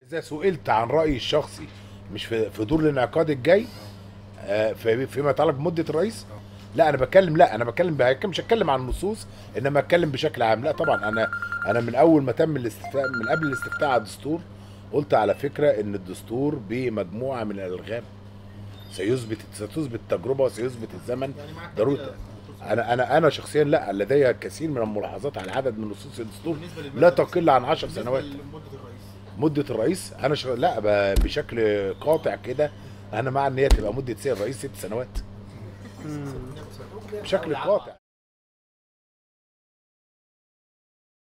اذا سئلت عن رايي الشخصي مش في في دور الانعقاد الجاي آه، في- فيما يتعلق بمده الرئيس لا انا بتكلم لا انا بتكلم بهيك مش هتكلم عن النصوص انما اتكلم بشكل عام لا طبعا انا انا من اول ما تم الاستفتاء من قبل الاستفتاء على الدستور قلت على فكره ان الدستور بمجموعه من الالغام سيثبت ستثبت التجربه وسيثبت الزمن يعني معاك ضروري كده دكتور انا انا انا شخصيا لا لدي كثير من الملاحظات على عدد من نصوص الدستور بالنسبة للمادة لا تقل عن 10 بالنسبة سنوات لمدة الرئيس مده الرئيس انا ش... لا ب... بشكل قاطع كده انا مع ان هي تبقى مده سير الرئيس ست سنوات بشكل قاطع